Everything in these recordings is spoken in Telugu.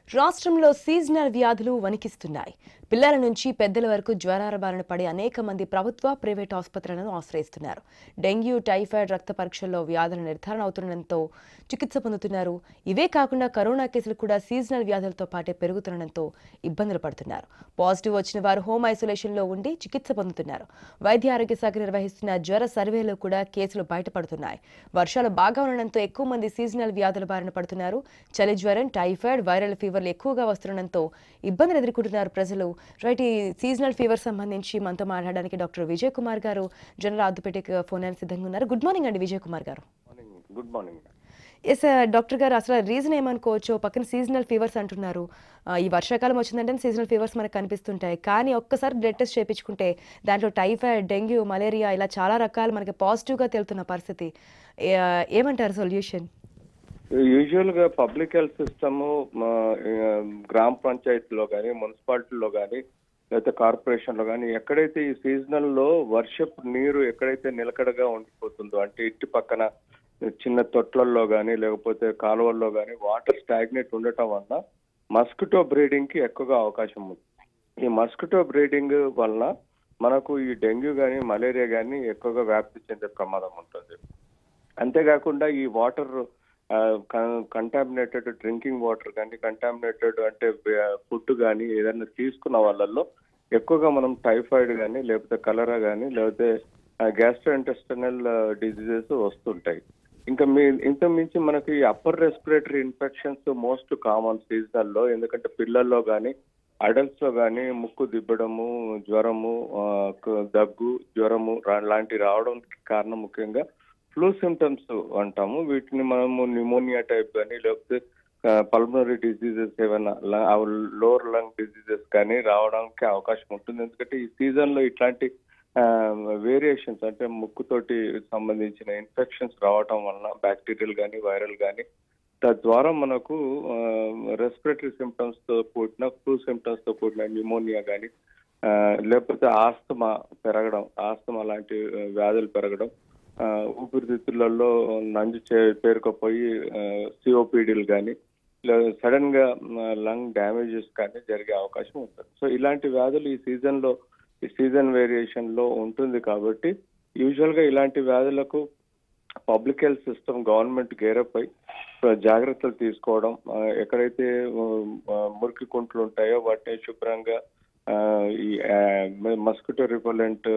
రాష్ట్రంలో సీజనల్ వ్యాధులు వణికిస్తున్నాయి పిల్లల నుంచి పెద్దల వరకు జ్వరాల బారిన పడి అనేక మంది ప్రభుత్వ ప్రైవేట్ ఆసుపత్రులను ఆశ్రయిస్తున్నారు డెంగ్యూ టైఫాయిడ్ రక్త పరీక్షల్లో వ్యాధుల నిర్ధారణ అవుతుండటంతో చికిత్స పొందుతున్నారు ఇవే కాకుండా కరోనా కేసులు కూడా సీజనల్ వ్యాధులతో పాటే పెరుగుతుండటంతో ఇబ్బందులు పడుతున్నారు పాజిటివ్ వచ్చిన వారు హోమ్ ఐసోలేషన్లో ఉండి చికిత్స పొందుతున్నారు వైద్య ఆరోగ్య శాఖ నిర్వహిస్తున్న జ్వర సర్వేలో కూడా కేసులు బయటపడుతున్నాయి వర్షాలు బాగా ఉండడంతో ఎక్కువ మంది సీజనల్ వ్యాధుల బారిన పడుతున్నారు చలి జ్వరం టైఫాయిడ్ వైరల్ ఫీవర్లు ఎక్కువగా వస్తుండడంతో ఇబ్బందులు ఎదుర్కొంటున్నారు ప్రజలు రైట్ ఈ సీజనల్ ఫీవర్ సంబంధించి మనతో మాట్లాడడానికి డాక్టర్ విజయ్ కుమార్ గారు జనరల్ ఆర్థోపెటిక్ ఫోన్ లైన్ సిద్ధంగా ఉన్నారు గుడ్ మార్నింగ్ అండి విజయ్ కుమార్ గారు morning good morning yes doctor గారు అసలు రీజన్ ఏమనుకోవచ్చు పక్కన సీజనల్ ఫీవర్స్ అంటున్నారు ఆ, ఈ వర్షాకాలం వచ్చిందంటే సీజనల్ ఫీవర్స్ మనకు కనిపిస్తుంటాయి కానీ ఒక్కసారి బ్లడ్ టెస్ట్ చేయించుకుంటే దాంట్లో టైఫాయిడ్ డెంగ్యూ మలేరియా ఇలా చాలా రకాలు మనకి పాజిటివ్గా తేలుతున్న పరిస్థితి ఏ- ఏమంటారు సొల్యూషన్ యూజువల్ గా పబ్లిక్ హెల్త్ సిస్టమ్ గ్రామ పంచాయతీలో కానీ మున్సిపాలిటీలో కానీ లేకపోతే కార్పొరేషన్ లో కానీ ఎక్కడైతే ఈ సీజనల్ లో వర్షపు నీరు ఎక్కడైతే నిలకడగా ఉండిపోతుందో అంటే ఇంటి పక్కన చిన్న తొట్లల్లో కానీ లేకపోతే కాలువల్లో కానీ వాటర్ స్టాగ్నేట్ ఉండటం వల్ల మస్కిటో బ్రీడింగ్ కి ఎక్కువగా అవకాశం ఉంది ఈ మస్కిటో బ్రీడింగ్ వలన మనకు ఈ డెంగ్యూ కానీ మలేరియా కానీ ఎక్కువగా వ్యాప్తి చెందే ప్రమాదం ఉంటుంది అంతేకాకుండా ఈ వాటర్ కంటామినేటెడ్ డ్రింకింగ్ వాటర్ కానీ కంటామినేటెడ్ అంటే ఫుడ్ కానీ ఏదైనా తీసుకున్న వాళ్ళల్లో ఎక్కువగా మనం టైఫాయిడ్ కానీ లేకపోతే కలరా కానీ లేకపోతే గ్యాస్ట్రో ఇంటెస్టనల్ డిజీజెస్ వస్తుంటాయి ఇంకా మీ ఇంత మించి మనకి upper respiratory infections most common seasonal లో ఎందుకంటే పిల్లల్లో కానీ అడల్ట్స్ లో కానీ ముక్కు దిబ్బడము జ్వరము ఆ, క- దగ్గు జ్వరము రా- లాంటి రావడానికి కారణం ముఖ్యంగా ఫ్లూ సిమ్టమ్స్ అంటాము వీటిని మనము న్యూమోనియా టైప్ కానీ లేకపోతే పల్మనరీ డిసీజెస్ ఏమైనా లోవర్ లంగ్ డిసీజెస్ కానీ రావడానికి అవకాశం ఉంటుంది ఎందుకంటే ఈ సీజన్ లో ఇట్లాంటి వేరియేషన్స్ అంటే ముక్కుతోటి సంబంధించిన ఇన్ఫెక్షన్స్ రావటం వలన బ్యాక్టీరియల్ కానీ వైరల్ కానీ తద్వారా మనకు రెస్పిరేటరీ సిమ్టమ్స్ తో కూడిన ఫ్లూ సిమ్టమ్స్ తో కూడిన న్యూమోనియా కానీ లేకపోతే ఆస్తమా పెరగడం ఆస్తమా లాంటి ఆ, వ్యాధులు పెరగడం ఆ, ఊపిరితిత్తులలో నంజు చే- పేరుకుపోయి సిఓపిడీలు కానీ సడన్ గా లంగ్ డ్యామేజెస్ కానీ జరిగే అవకాశం ఉంటుంది సో ఇలాంటి వ్యాధులు ఈ సీజన్ లో ఈ సీజన్ వేరియేషన్ లో ఉంటుంది కాబట్టి యూజువల్ గా ఇలాంటి వ్యాధులకు public health system government gear up అయి సో జాగ్రత్తలు తీసుకోవడం ఆ, ఎక్కడైతే ఆ, మురికి కుంట్లు ఉంటాయో వాటిని శుభ్రంగా ఆ, ఈ మస్కిటో రిపలెంట్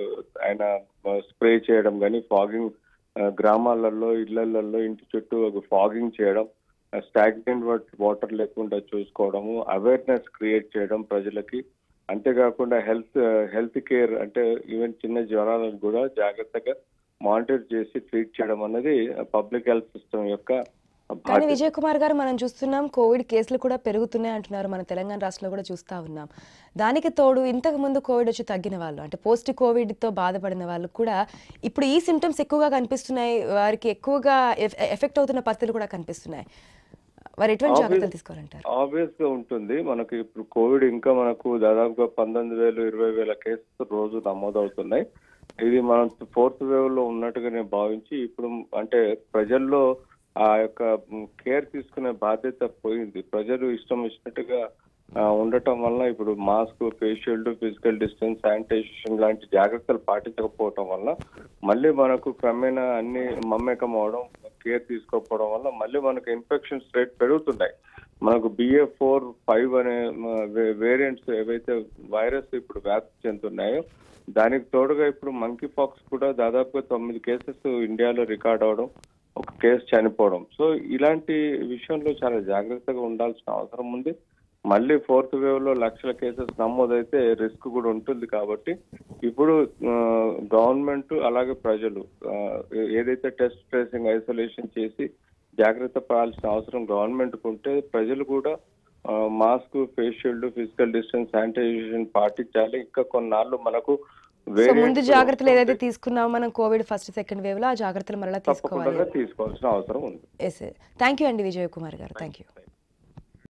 ఆయన స్ప్రే చేయడం కానీ ఫాగింగ్ గ్రామాలలో ఇళ్లలో ఇంటి చుట్టూ ఫాగింగ్ చేయడం స్టాగ్నెంట్ వాటర్ లేకుండా చూసుకోవడము అవేర్నెస్ క్రియేట్ చేయడం ప్రజలకి అంతేకాకుండా హెల్త్ హెల్త్ కేర్ అంటే ఈవెన్ చిన్న జ్వరాలను కూడా జాగ్రత్తగా మానిటర్ చేసి ట్రీట్ చేయడం అనేది పబ్లిక్ హెల్త్ సిస్టమ్ యొక్క కానీ బాధ్యత విజయ్ కుమార్ గారు మనం చూస్తున్నాం కోవిడ్ కేసులు కూడా పెరుగుతున్నాయి అంటున్నారు మన తెలంగాణ రాష్ట్రంలో కూడా చూస్తా ఉన్నాం దానికి తోడు ఇంతకు ముందు కోవిడ్ వచ్చి తగ్గిన వాళ్ళు అంటే పోస్ట్ కోవిడ్ తో బాధపడిన వాళ్ళు కూడా ఇప్పుడు ఈ సిమ్టమ్స్ ఎక్కువగా కనిపిస్తున్నాయి వారికి ఎక్కువగా ఎఫ్- ఎఫెక్ట్ అవుతున్న పరిస్థితులు కూడా కనిపిస్తున్నాయి వారు ఎటువంటి Obvious- జాగ్రత్తలు తీసుకోవాలంటారు ఆబ్వియస్ గా ఉంటుంది మనకి ఇప్పుడు కోవిడ్ ఇంకా మనకు దాదాపుగా పంతొమ్మిది వేలు ఇరవై వేల కేసెస్ రోజు నమోదవుతున్నాయి ఇది మనం ఫోర్త్ వేవ్ లో ఉన్నట్టుగా నేను భావించి ఇప్పుడు అంటే ప్రజల్లో ఆ యొక్క కేర్ తీసుకునే బాధ్యత పోయింది ప్రజలు ఇష్టం వచ్చినట్టుగా ఆ, ఉండటం వల్ల ఇప్పుడు mask face shield physical distance sanitization లాంటి జాగ్రత్తలు పాటించకపోవటం వల్ల మళ్ళీ మనకు క్రమేణా అన్ని మమ్మకం అవడం కేర్ తీసుకోకపోవడం వల్ల మళ్ళీ మనకు ఇన్ఫెక్షన్స్ రేట్ పెరుగుతున్నాయి మనకు బిఏ ఫోర్ ఫైవ్ అనే వేరియంట్స్ ఏవైతే వైరస్ ఇప్పుడు వ్యాప్తి చెందుతున్నాయో దానికి తోడుగా ఇప్పుడు మంకీ పాక్స్ కూడా దాదాపుగా తొమ్మిది కేసెస్ ఇండియాలో రికార్డ్ అవడం ఒక కేసు చనిపోవడం సో ఇలాంటి విషయంలో చాలా జాగ్రత్తగా ఉండాల్సిన అవసరం ఉంది మళ్ళీ ఫోర్త్ వేవ్ లో లక్షల కేసెస్ నమోదైతే రిస్క్ కూడా ఉంటుంది కాబట్టి ఇప్పుడు గవర్నమెంట్ అలాగే ప్రజలు ఆ, ఏదైతే టెస్ట్ ట్రేసింగ్ ఐసోలేషన్ చేసి జాగ్రత్త పడాల్సిన అవసరం గవర్నమెంట్ ఉంటే ప్రజలు కూడా mask face shield physical distance sanitization పాటించాలి ఇంకా కొన్నాళ్ళు మనకు సో variants ముందు జాగ్రత్తలు ఏదైతే వస్తుంటాయి. తీసుకున్నామో మనం కోవిడ్ ఫస్ట్ సెకండ్ వేవ్ లో ఆ జాగ్రత్తలు మరలా తీసుకోవాలి తప్పకుండా తీసుకోవాల్సిన అవసరం ఉంది ఎస్ థ్యాంక్ యూ అండి విజయ్ కుమార్ గారు థ్యాంక్ యూ